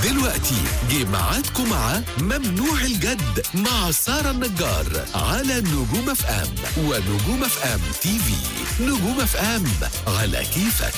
دلوقتي جه ميعادكم مع ممنوع الجد مع سارة النجار على نجوم اف ام ونجوم اف ام تي في نجوم اف ام على كيفك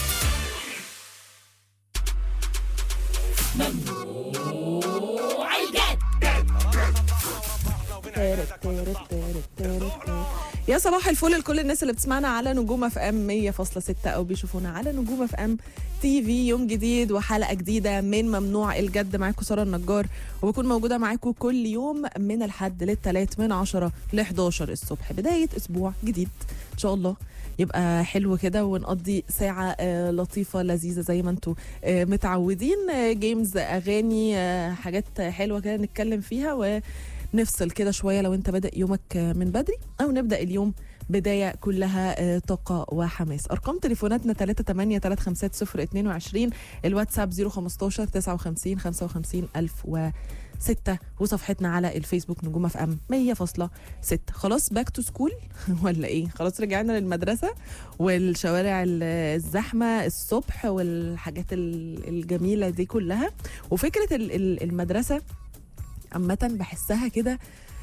يا صباح الفل لكل الناس اللي بتسمعنا على نجوم اف ام 100.6 او بيشوفونا على نجوم اف ام تي في يوم جديد وحلقه جديده من ممنوع الجد معاكم ساره النجار وبكون موجوده معاكم كل يوم من الحد للثلاث من 10 ل 11 الصبح بدايه اسبوع جديد ان شاء الله يبقى حلو كده ونقضي ساعة آه، لطيفة لذيذة زي ما انتوا آه، متعودين آه، جيمز أغاني آه، حاجات حلوة كده نتكلم فيها ونفصل كده شوية لو انت بادئ يومك آه، من بدري أو نبدأ اليوم بداية كلها آه، طاقة وحماس أرقام تليفوناتنا 38 350 22 الواتساب 015 59 55 1006 وصفحتنا على الفيسبوك نجوم اف ام 100.6 خلاص باك تو سكول ولا ايه خلاص رجعنا للمدرسة والشوارع ال- الزحمة الصبح والحاجات ال- الجميلة دي كلها وفكرة ال- ال- المدرسة عامة بحسها كده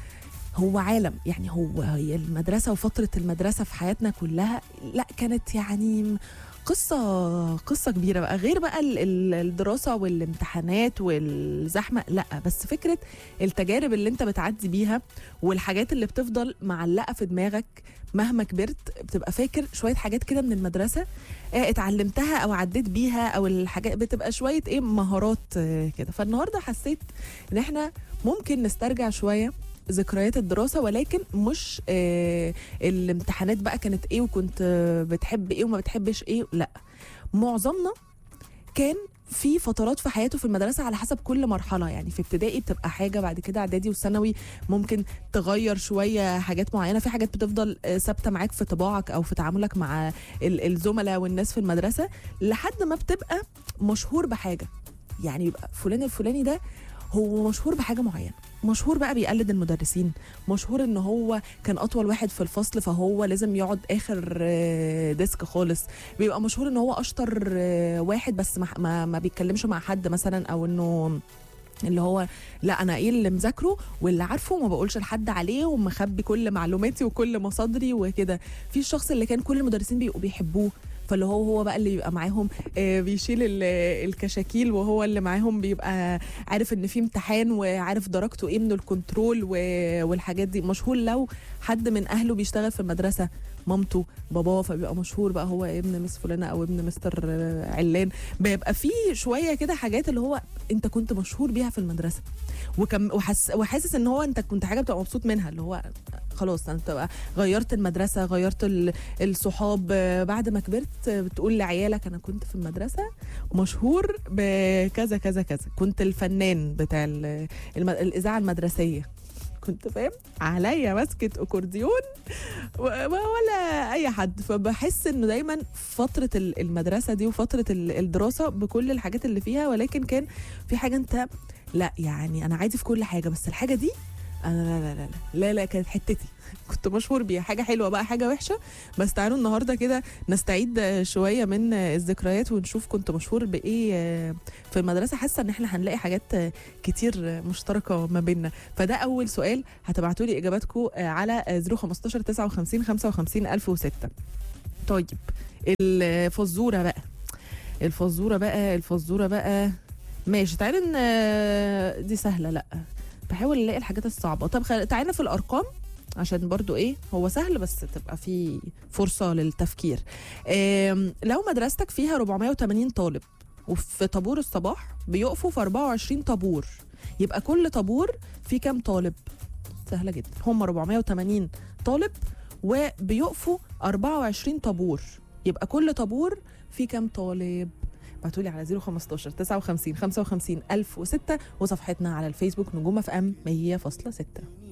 هو عالم يعني هو هي المدرسة وفترة المدرسة في حياتنا كلها لا كانت يعني قصة قصة كبيرة بقى غير بقى ال- ال- الدراسة والامتحانات والزحمة لا بس فكرة التجارب اللي انت بتعدي بيها والحاجات اللي بتفضل معلقة في دماغك مهما كبرت بتبقى فاكر شوية حاجات كده من المدرسة اه اتعلمتها او عديت بيها او الحاجات بتبقى شوية ايه مهارات اه كده فالنهاردة حسيت ان احنا ممكن نسترجع شوية ذكريات الدراسة ولكن مش آه الامتحانات بقى كانت ايه وكنت آه، بتحب ايه وما بتحبش ايه لا معظمنا كان في فترات في حياته في المدرسة على حسب كل مرحلة يعني في ابتدائي بتبقى حاجة بعد كده اعدادي وثانوي ممكن تغير شوية حاجات معينة في حاجات بتفضل آه، ثابتة معاك في طباعك أو في تعاملك مع ال- الزملاء والناس في المدرسة لحد ما بتبقى مشهور بحاجة يعني يبقى فلان الفلاني ده هو مشهور بحاجة معينة مشهور بقى بيقلد المدرسين مشهور ان هو كان اطول واحد في الفصل فهو لازم يقعد اخر آه، ديسك خالص بيبقى مشهور ان هو اشطر آه، واحد بس ما, ما, ما بيتكلمش مع حد مثلا او انه اللي هو لا انا ايه اللي مذاكره واللي عارفه وما بقولش لحد عليه ومخبي كل معلوماتي وكل مصادري وكده في الشخص اللي كان كل المدرسين بيبقوا بيحبوه فاللي هو هو بقى اللي بيبقى معاهم آه، بيشيل ال- الكشاكيل وهو اللي معاهم بيبقى عارف ان في امتحان وعارف درجته ايه من الكنترول و- والحاجات دي مشهور لو حد من اهله بيشتغل في المدرسه مامته باباه فبيبقى مشهور بقى هو ابن مس فلانه او ابن مستر آه، علان بيبقى في شويه كده حاجات اللي هو انت كنت مشهور بيها في المدرسه وكم وحس وحاسس ان هو انت كنت حاجه بتبقى مبسوط منها اللي هو خلاص انت بقى غيرت المدرسه غيرت ال- الصحاب آه، بعد ما كبرت آه، بتقول لعيالك انا كنت في المدرسه مشهور بكذا كذا كذا كنت الفنان بتاع ال- الم- الاذاعه المدرسيه كنت فاهم عليا ماسكه اكورديون و- ولا اي حد فبحس انه دايما فتره ال- المدرسه دي وفتره ال- الدراسه بكل الحاجات اللي فيها ولكن كان في حاجه انت لا يعني انا عادي في كل حاجه بس الحاجه دي انا لا لا لا لا لا, لا كانت حتتي كنت مشهور بيها حاجه حلوه بقى حاجه وحشه بس تعالوا النهارده كده نستعيد آه، شويه من آه، الذكريات ونشوف كنت مشهور بايه آه، في المدرسه حاسه ان احنا هنلاقي حاجات آه، كتير آه، مشتركه ما بيننا فده اول سؤال هتبعتوا لي اجاباتكم آه، على آه، 015 59 55 1006 طيب الفزوره بقى الفزوره بقى الفزوره بقى ماشي تعالى ن- دي سهله لا بحاول الاقي الحاجات الصعبه طب خل... تعالى في الارقام عشان برضو ايه هو سهل بس تبقى في فرصه للتفكير آم، لو مدرستك فيها 480 طالب وفي طابور الصباح بيقفوا في 24 طابور يبقى كل طابور فيه كام طالب سهله جدا هم 480 طالب وبيقفوا 24 طابور يبقى كل طابور فيه كام طالب بعتولي على 015 59 55 1006 وصفحتنا على الفيسبوك نجوم اف ام 100.6